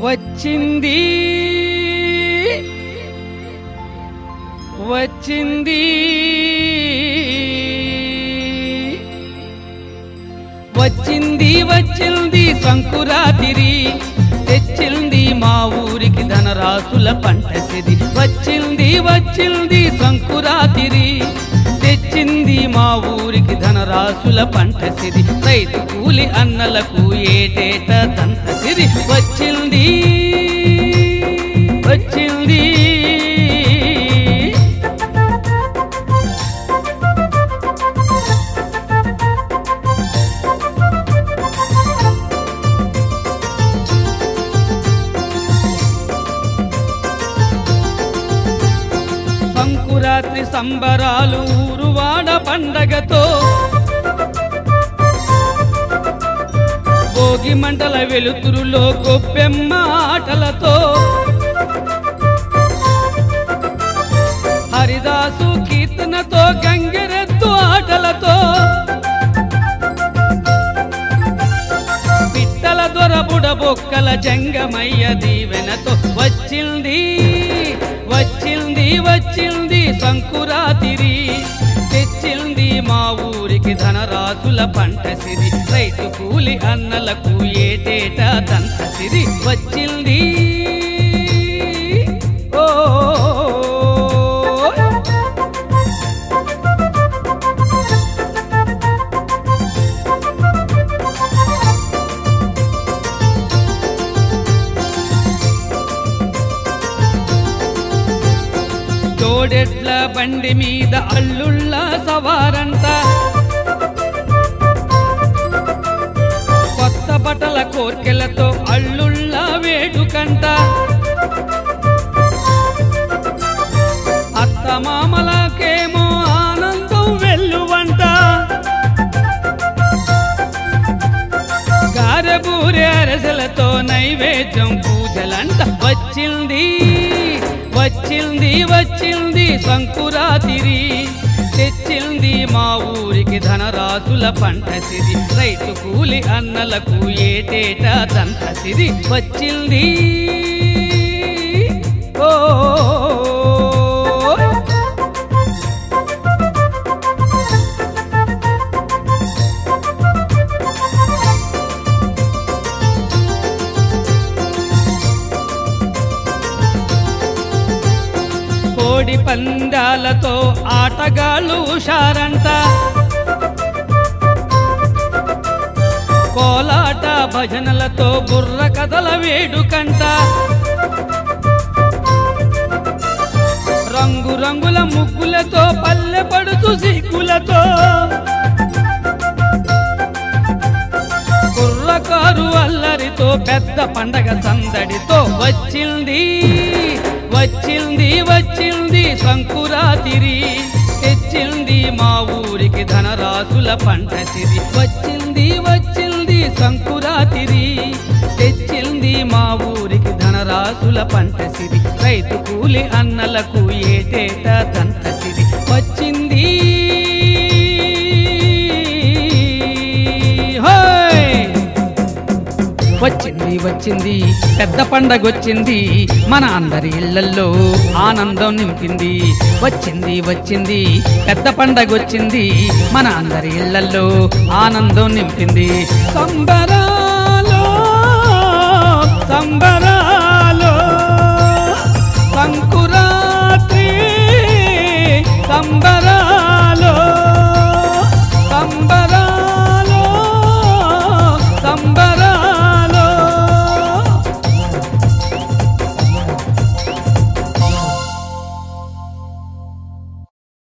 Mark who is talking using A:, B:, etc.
A: వచ్చింది వచ్చింది వచ్చింది వచ్చింది సంకురాతిరి తెచ్చింది మా ఊరికి ధనరాసుల పంటసిది వచ్చింది వచ్చింది సంకురాతిరి తెచ్చింది మా ఊరికి ధనరాసుల పంటసిది రైతు కూలి అన్నలకు ఏటేట దంతసిది వచ్చింది వచ్చింది సంకురాత్రి సంబరాలు ఊరువాడ పండగతో భోగి మంటల వెలుతురులో గొప్పెమ్మ ఆటలతో హరిదాసు కీర్తనతో గంగరెద్దు ఆటలతో పిట్టల దొరబుడ బొక్కల జంగమయ్య దీవెనతో వచ్చింది వచ్చింది వచ్చింది సంకురాతిరి తెచ్చింది మా ఊరికి ధనరాజుల పంటసిరి రైతు కూలి అన్నలకు ఏటేటా దంతసిరి వచ్చింది ఓ జోడెడ్ల బండి మీద అల్లుళ్ళ సవారంట కొత్త బట్టల కోర్కెలతో అల్లుళ్ళ వేడుకంట అత్త మామలకేమో ఆనందం వెల్లువంట గారెబూరె అరసలతో నైవేద్యం పూజలంట వచ్చింది వచ్చింది వచ్చింది సంకురాతిరి తెచ్చింది మా ఊరికి ధనరాసుల పంటసిరి రైతు కూలి అన్నలకు ఏటేటా దంతసిరి వచ్చింది ఓ కోడి పందాలతో ఆటగాళ్ళు హుషారంట కోలాట భజనలతో బుర్ర కథల వేడుకంట రంగు రంగుల ముగ్గులతో పల్లె పడుతూ సిగ్గులతో కుర్రకారు అల్లరితో పెద్ద పండగ సందడితో వచ్చింది వచ్చింది వచ్చింది సంకురాతిరి తెచ్చింది మా ఊరికి ధనరాసుల పంటసిరి వచ్చింది వచ్చింది సంకురాతిరి తెచ్చింది మా ఊరికి ధనరాసుల పంటసిరి రైతు కూలి అన్నలకు ఏటేట దంతసిరి వచ్చింది హోయ్ వచ్చింది వచ్చింది పెద్ద పండగ వచ్చింది మన అందరి ఇళ్లల్లో ఆనందం నింపింది వచ్చింది వచ్చింది పెద్ద పండగ వచ్చింది మన అందరి ఇళ్లల్లో ఆనందం నింపింది సంబరా